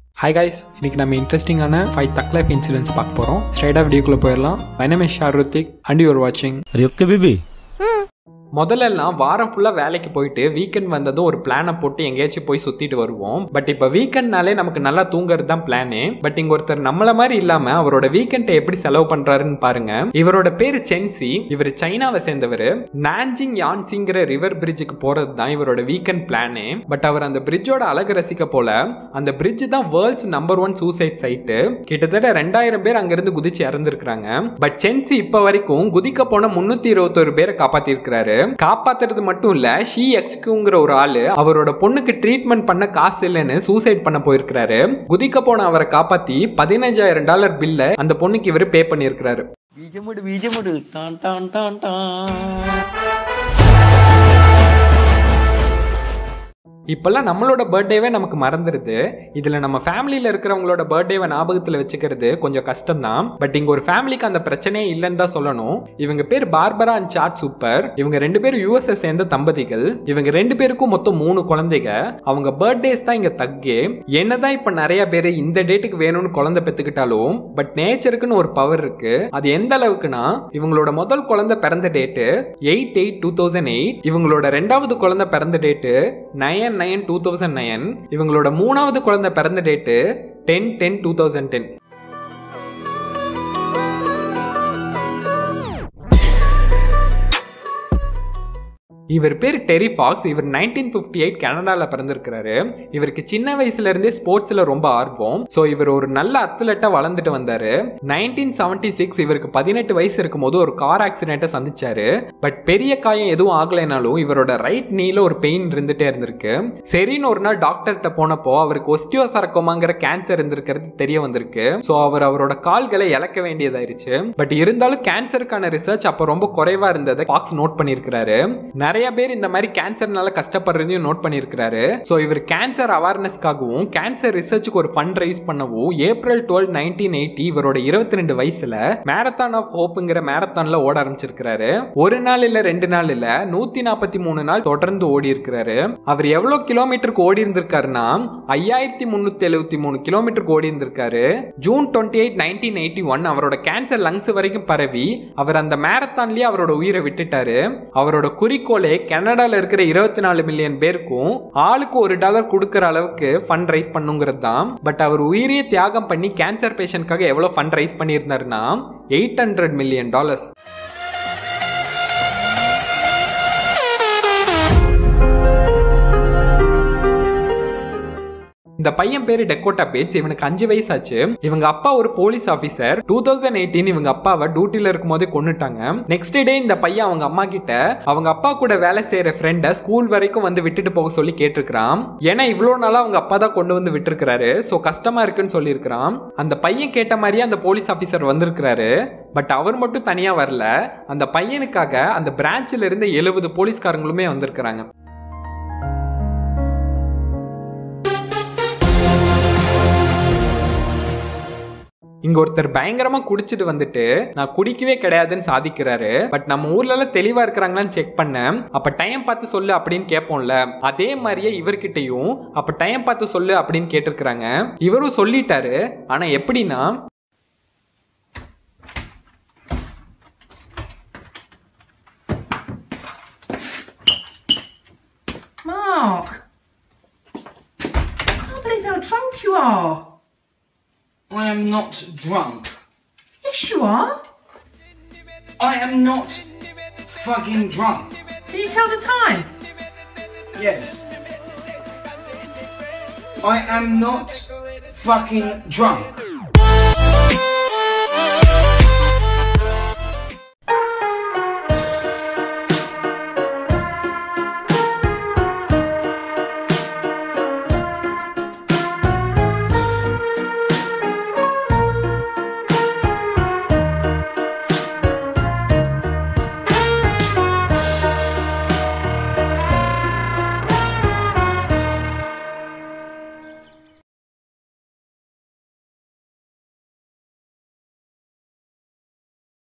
Hi guys இன்னைக்கு நம்ம இன்ட்ரெஸ்டிங்கான ஃபைவ் தக் லைஃப் இன்சிடென்ட்ஸ் பார்க்க போகிறோம் ஸ்ட்ரைட்டாக வீடியோக்குள்ளே போயிடலாம் my name is Sharuthik and you're வாட்சிங் Are you okay, baby? முதல்ல எல்லாம் வாரம் ஃபுல்லாக வேலைக்கு போயிட்டு வீக்கெண்ட் வந்ததும் ஒரு பிளானை போட்டு எங்கேயாச்சும் போய் சுற்றிட்டு வருவோம் பட் இப்போ வீக்கெண்ட்னாலே நமக்கு நல்லா தூங்குறது தான் பிளானு பட் இங்கே ஒருத்தர் நம்மள மாதிரி இல்லாமல் அவரோட வீக்கெண்டை எப்படி செலவு பண்ணுறாருன்னு பாருங்க இவரோட பேர் சென்சி இவர் சைனாவை சேர்ந்தவர் நான்ஜிங் யான்சிங்கிற ரிவர் பிரிட்ஜுக்கு போகிறது தான் இவரோட வீக்கெண்ட் பிளானு பட் அவர் அந்த பிரிட்ஜோட அழகு ரசிக்க போல அந்த பிரிட்ஜ் தான் world's number one suicide site கிட்டத்தட்ட ரெண்டாயிரம் பேர் அங்கிருந்து குதிச்சு இறந்துருக்காங்க பட் சென்சி இப்போ வரைக்கும் குதிக்க போன முன்னூத்தி இருபத்தொரு பேரை காப்பாத்திருக்கிறாரு காப்பாத்துறது மட்டும் இல்ல ஷி எக்ஸ்கியூங்கிற ஒரு ஆளு அவரோட பொண்ணுக்கு ட்ரீட்மெண்ட் பண்ண காசு இல்லைன்னு சூசைட் பண்ண போயிருக்கிறாரு குதிக்க போன அவரை காப்பாத்தி பதினஞ்சாயிரம் டாலர் பில்ல அந்த பொண்ணுக்கு இவர் பே பண்ணியிருக்கிறாரு ബീജമുട് ബീജമുട് ടാൻ ടാൻ ടാൻ ടാൻ இப்பெல்லாம் நம்மளோட பர்த்டேவே நமக்கு மறந்துடுது இதுல நம்ம ஃபேமிலியில இருக்கிறவங்களோட பர்த்டேவை ஞாபகத்துல வச்சுக்கிறது கொஞ்சம் கஷ்டம் தான் பட் இங்க ஒரு ஃபேமிலிக்கு அந்த பிரச்சனையே இல்லைன்னு தான் சொல்லணும் இவங்க பேர் பார்பரா அண்ட் சாட் சூப்பர் இவங்க ரெண்டு பேரும் யூஎஸ்ஏ சேர்ந்த தம்பதிகள் இவங்க ரெண்டு பேருக்கும் மொத்தம் மூணு குழந்தைங்க அவங்க பர்த்டேஸ் தான் இங்க தக்கே என்னதான் இப்ப நிறைய பேர் இந்த டேட்டுக்கு வேணும்னு குழந்தை பெத்துக்கிட்டாலும் பட் நேச்சருக்குன்னு ஒரு பவர் இருக்கு அது எந்த அளவுக்குன்னா இவங்களோட முதல் குழந்தை பிறந்த date eight eight two thousand eight இவங்களோட ரெண்டாவது குழந்தை பிறந்த date nine nine two thousand nine இவங்களோட மூணாவது குழந்தை பிறந்த date ten ten two thousand ten இவர் பேர் டெரி ஃபாக்ஸ் இவர் நைன்டீன் ஃபிஃப்டி எயிட் கனடாவில் பிறந்திருக்கிறாரு இவருக்கு சின்ன வயசுல இருந்தே ஸ்போர்ட்ஸ்ல ரொம்ப ஆர்வம் ஸோ இவர் ஒரு நல்ல அத்லட்டா வளர்ந்துட்டு வந்தாரு நைன்டீன் செவன்டி சிக்ஸ் இவருக்கு பதினெட்டு வயசு இருக்கும்போது ஒரு கார் ஆக்சிடென்ட்டை சந்திச்சாரு பட் பெரிய காயம் எதுவும் ஆகலைனாலும் இவரோட ரைட் நீல ஒரு பெயின் இருந்துட்டே இருந்திருக்கு சரின்னு ஒரு நாள் டாக்டர்கிட்ட போனப்போ அவருக்கு ஒஸ்டியோசரக்கோமாங்கிற கேன்சர் இருந்திருக்கிறது தெரிய வந்திருக்கு ஸோ அவர் அவரோட கால்களை இழக்க வேண்டியதாயிருச்சு பட் இருந்தாலும் கேன்சருக்கான ரிசர்ச் அப்போ ரொம்ப குறைவா இருந்ததை ஃபாக்ஸ் நோட் பண்ணியிருக்கிறாரு நிறைய பேர் இந்த மாதிரி கேன்சர்னால கஷ்டப்படுறதையும் நோட் பண்ணியிருக்கிறாரு ஸோ இவர் கேன்சர் அவேர்னஸ்க்காகவும் கேன்சர் ரிசர்ச்சுக்கு ஒரு ஃபண்ட் ரைஸ் பண்ணவும் ஏப்ரல் டுவெல் நைன்டீன் எயிட்டி இவரோட இருபத்தி ரெண்டு வயசுல மேரத்தான் ஆஃப் ஹோப்புங்கிற மேரத்தான்ல ஓட ஆரம்பிச்சிருக்கிறாரு ஒரு நாள் இல்ல ரெண்டு நாள் இல்ல நூத்தி நாற்பத்தி மூணு நாள் தொடர்ந்து ஓடி இருக்கிறாரு அவர் எவ்வளவு கிலோமீட்டருக்கு ஓடி இருந்திருக்காருன்னா ஐயாயிரத்தி முன்னூத்தி எழுபத்தி மூணு கிலோமீட்டருக்கு ஓடி இருந்திருக்காரு June twenty eight nineteen eighty one அவரோட கேன்சர் லங்ஸ் வரைக்கும் பரவி அவர் அந்த மேரத்தான்லயே அவரோட உயிரை விட்டுட்டாரு அவரோட குறிக்கோளே கனடால இருக்கிற இருபத்தி நாலு மில்லியன் பேருக்கும் ஆளுக்கு ஒரு டாலர் கொடுக்கற அளவுக்கு ஃபண்ட் ரைஸ் பண்ணுங்கிறது தான் பட் அவர் உயிரையே தியாகம் பண்ணி கேன்சர் பேஷண்ட்காக எவ்வளவு ஃபண்ட் ரைஸ் பண்ணியிருந்தாருன்னா எயிட் ஹண்ட்ரட் மில்லியன் டாலர்ஸ் இந்த பையன் பேரு டெக்கோட்டா பேட்ஸ் இவனுக்கு அஞ்சு வயசாச்சு இவங்க அப்பா ஒரு police officer two thousand eighteen இவங்க அப்பாவை டியூட்டில இருக்கும் போதே கொண்டுட்டாங்க நெக்ஸ்ட் டே இந்த பையன் அவங்க அம்மா கிட்ட அவங்க அப்பா கூட வேலை செய்யற ஃப்ரெண்ட ஸ்கூல் வரைக்கும் வந்து விட்டுட்டு போக சொல்லி கேட்டிருக்கிறான் ஏன்னா இவ்வளவு நாளா அவங்க அப்பா தான் கொண்டு வந்து விட்டுருக்காரு சோ கஷ்டமா இருக்குன்னு சொல்லியிருக்கிறான் அந்த பையன் கேட்ட மாதிரியே அந்த போலீஸ் ஆபீசர் வந்திருக்கிறாரு பட் அவர் மட்டும் தனியா வரல அந்த பையனுக்காக அந்த பிரான்ச்ல இருந்து எழுபது போலீஸ்காரங்களுமே வந்திருக்கிறாங்க இங்க ஒருத்தர் பயங்கரமா குடிச்சிட்டு வந்துட்டு நான் குடிக்கவே கிடையாதுன்னு சாதிக்கிறாரு பட் நம்ம ஊர்ல எல்லாம் தெளிவா இருக்கிறாங்களான்னு செக் பண்ணேன் அப்ப டைம் பார்த்து சொல்லு அப்படின்னு கேட்போம்ல அதே மாதிரியே இவர்கிட்டயும் அப்ப டைம் பார்த்து சொல்லு அப்படின்னு கேட்டிருக்கிறாங்க இவரும் சொல்லிட்டாரு ஆனா எப்படின்னா Mark! I can't believe how drunk you are. I am not drunk. Yes, you are. I am not fucking drunk. Can you tell the time? Yes. I am not fucking drunk.